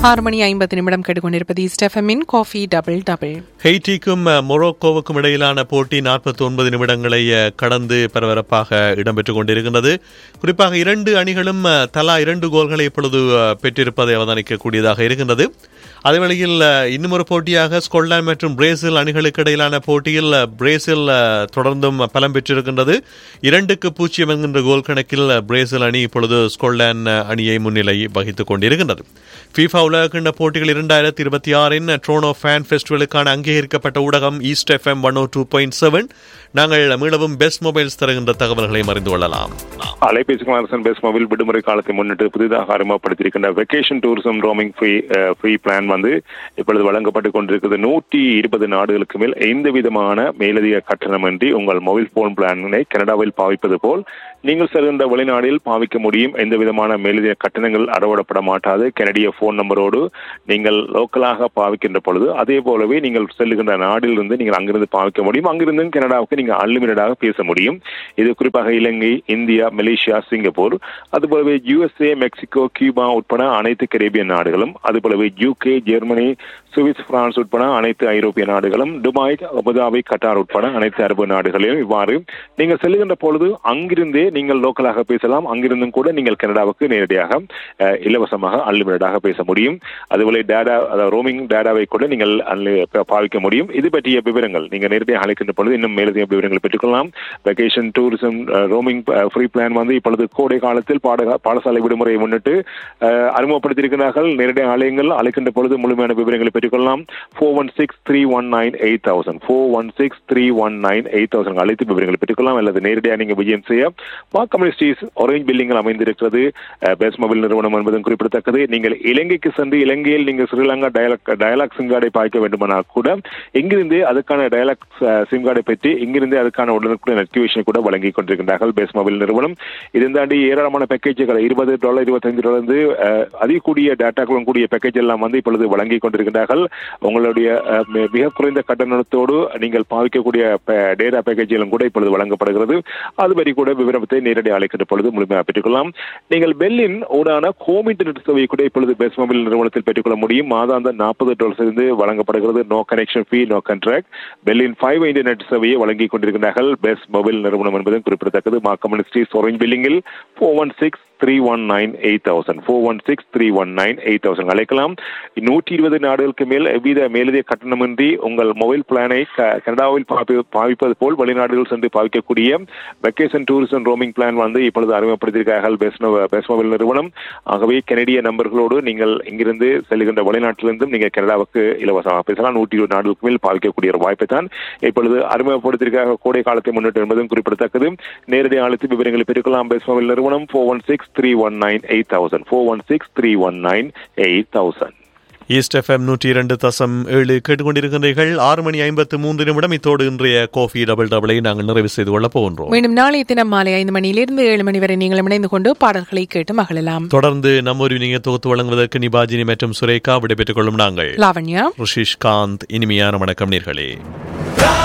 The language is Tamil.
ஆறு மணி ஐம்பது நிமிடம் கேட்டுக்கொண்டிருப்பது ஸ்டெஃபமின் காஃபி டபுள் டபுள் ஹெய்டிக்கும் அஹ், மொரோக்கோவுக்கும் இடையிலான போட்டி நாற்பத்தி ஒன்பது நிமிடங்களை அஹ், கடந்து பரபரப்பாக இடம்பெற்றுக் கொண்டிருக்கின்றது குறிப்பாக இரண்டு அணிகளும் அஹ், தலா இரண்டு கோல்களை இப்பொழுது அஹ், பெற்றிருப்பதை அவதானிக்கக்கூடியதாக இருக்கின்றது அதேவேளையில் அஹ், இன்னும் ஒரு போட்டியாக ஸ்கொட்லாந்து மற்றும் பிரேசில் அணிகளுக்கு இடையிலான போட்டியில் அஹ், பிரேசில் அஹ், தொடர்ந்தும் பலம் பெற்றிருக்கின்றது இரண்டுக்கு பூஜ்ஜியம் என்கின்ற கோல் கணக்கில் அஹ், பிரேசில் அணி இப்பொழுது ஸ்கொட்லாந்து அஹ், அணியை முன்னிலை வகித்துக் கொண்டிருக்கின்றது FIFA உலகக்கிண்ண போட்டிகள் இரண்டாயிரத்தி இருபத்தி ஆறின் ட்ரோனோ ஃபேன் ஃபெஸ்டிவலுக்கான அங்கீகரிக்கப்பட்ட ஊடகம் east FM one O two point seven நாங்கள் மீளவும் பெஸ்ட் மொபைல்ஸ் தருகின்ற தகவல்களை அறிந்து கொள்ளலாம் அலைபேசி அரசன் பேஸ் மொபைல் விடுமுறை காலத்தை முன்னிட்டு புதிதாக அறிமுகப்படுத்தியிருக்கின்ற vacation tourism roaming free free plan வந்து இப்பொழுது வழங்கப்பட்டு கொண்டிருக்கிறது நூற்றி இருபது நாடுகளுக்கு மேல் எந்த விதமான மேலதிக கட்டணமின்றி உங்கள் மொபைல் போன் பிளானை கனடாவில் பாவிப்பது போல் நீங்கள் செல்கின்ற வெளிநாடில் பாவிக்க முடியும் எந்த விதமான மேலதிக கட்டணங்கள் அறவிடப்பட மாட்டாது கனடிய போன் நம்பரோடு நீங்கள் லோக்கலாக பாவிக்கின்ற பொழுது அதே போலவே நீங்கள் செல்லுகின்ற நாடிலிருந்து நீங்கள் அங்கிருந்து பாவிக்க முடியும் அங்கிருந்து கனடாவுக்கு நீங்கள் அன்லிமிட்டடாக பேச முடியும் இது குறிப்பாக இலங்கை இந்தியா மலேசியா சிங்கப்பூர் அதுபோலவே யுஎஸ்ஏ மெக்சிகோ கியூபா உட்பட அனைத்து கரேபியன் நாடுகளும் அதுபோலவே யூகே ஜெர்மனி சுவிஸ் பிரான்ஸ் உட்பட அனைத்து ஐரோப்பிய நாடுகளும் துபாய் அபுதாபி கட்டார் உட்பட அனைத்து அரபு நாடுகளிலும் இவ்வாறு நீங்கள் செல்லுகின்ற பொழுது அங்கிருந்தே நீங்கள் லோக்கலாக பேசலாம் அங்கிருந்தும் கூட நீங்கள் கனடாவுக்கு நேரடியாக அஹ், இலவசமாக அன்லிமிட்டடாக பேச முடியும் அதுபோல டேடா ரோமிங் டேடாவை கூட நீங்கள் unli- ப- பாவிக்க முடியும் இது பற்றிய விவரங்கள் நீங்கள் நேரடியாக அழைக்கின்ற பொழுது இன்னும் மேலதிக விவரங்களை பெற்றுக்கொள்ளலாம் vacation tourism roaming free plan வந்து இப்பொழுது கோடை காலத்தில் பாடகா பாடசாலை விடுமுறையை முன்னிட்டு அஹ், அறிமுகப்படுத்தியிருக்கிறார்கள் நேரடியாக அலையுங்கள் அழைக்கின்ற பொழுது முழுமையான விவரங்களை பெற்றுக்கொள்ளலாம் four one six three one nine eight thousand four one six three one nine eight thousand அழைத்து விவரங்களை பெற்றுக்கொள்ளலாம் அல்லது நேரடியாக நீங்கள் விஜயம் செய்ய மா கம்யூனிஸ்டீஸ் ஆரஞ்ச் பில்டிங்கில் அமைந்திருக்கிறது பெஸ்ட் மொபைல் நிறுவனம் என்பதும் குறிப்பிடத்தக்கது நீங்கள் இலங்கைக்கு சென்று இலங்கையில் நீங்கள் ஸ்ரீலங்கா டயலாக் டயலாக் சிம் கார்டை பாய்க்க வேண்டுமானால் கூட இங்கிருந்தே அதுக்கான டயலாக் சிம் கார்டை பெற்று இங்கிருந்தே அதுக்கான உடனுக்குடன் ஆக்டிவேஷனை கூட வழங்கி கொண்டிருக்கின்றார்கள் பெஸ்ட் மொபைல் நிறுவனம் இதன் தாண்டி ஏராளமான பேக்கேஜுகள் இருபது டாலர் இருபத்தைந்து டாலர் இருந்து அஹ், அதிகூடிய டேட்டாக்களும் கூடிய பேக்கேஜ் எல்லாம் வந்து இப்பொழுது வழங்கி கொண்டிருக்கின்றார்கள் உங்களுடைய அஹ், மி- மிக குறைந்த கட்டணத்தோடு நீங்கள் பாவிக்கக்கூடிய டேட்டா பேக்கேஜிலும் கூட இப்பொழுது வழங்கப்படுகிறது அதுபடி கூட விவரத்தை நேரடி அழைக்கின்ற பொழுது முழுமையாக பெற்றுக்கொள்ளலாம் நீங்கள் பெல்லின் ஊடான ஹோம் இன்டர்நெட் சேவையை கூட இப்பொழுது பெஸ்ட் மொபைல் நிறுவனத்தில் பெற்றுக்கொள்ள முடியும் மாதாந்த நாற்பது டாலர்ஸ் இருந்து வழங்கப்படுகிறது no connection fee no contract பெல்லின் ஃபைவ் இன்டர்நெட் சேவையை வழங்கி கொண்டிருக்கிறார்கள் பெஸ்ட் மொபைல் நிறுவனம் என்பதும் குறிப்பிடத்தக்கது மா கம்யூனிஸ்டீஸ் ஒரேஞ்ச் பில்லிங்கில் four one six three one nine eight thousand four one six three one nine eight thousand அழைக்கலாம் நூற்றி இருபது நாடுகளுக்கு மேல் எவ்வித மேலதிக கட்டணமின்றி உங்கள் மொபைல் பிளானை க- கனடாவில் பாவி- பாவிப்பது போல் வெளிநாடுகள் சென்று பாவிக்கக்கூடிய வெக்கேஷன் டூரிசம் ரோமிங் பிளான் வந்து இப்பொழுது அறிமுகப்படுத்தியிருக்கிறார்கள் பெஸ்ட் நோ- பெஸ்ட் மொபைல் நிறுவனம் ஆகவே கனடிய நம்பர்களோடு நீங்கள் இங்கிருந்து செல்கின்ற வெளிநாட்டிலிருந்தும் நீங்கள் கனடாவுக்கு இலவசமாக பேசலாம் நூற்றி இருபது நாடுகளுக்கு மேல் பாவிக்கக்கூடிய ஒரு வாய்ப்பை தான் இப்பொழுது அறிமுகப்படுத்தியிருக்காக கோடை காலத்தை முன்னிட்டு என்பதும் குறிப்பிடத்தக்கது நேரடி அழைத்து விவரங்களை பெற்றுக்கொள்ளலாம் பெஸ்ட் மொபைல் நிறுவனம் four one six three one nine eight thousand four one six three one nine eight thousand east FM நூற்றி இரண்டு தசம் ஏழு கேட்டுக்கொண்டிருக்கின்றீர்கள் ஆறு மணி ஐம்பத்து மூன்று நிமிடம் இத்தோடு இன்றைய கோஃபி டபுள் டபுளை நாங்கள் நிறைவு செய்து கொள்ளப் போகின்றோம் மீண்டும் நாளைய தினம் மாலை ஐந்து மணியிலிருந்து ஏழு மணி வரை நீங்கள் இணைந்து கொண்டு பாடல்களை கேட்டு மகிழலாம் தொடர்ந்து நம்மொரு நீங்க தொகுத்து வழங்குவதற்கு நிபாஜினி மற்றும் சுரேகா விடைபெற்றுக் கொள்ளும் நாங்கள் லாவண்யா ரிஷிஷ் காந்த் இனிமையான வணக்கம் நேர்களே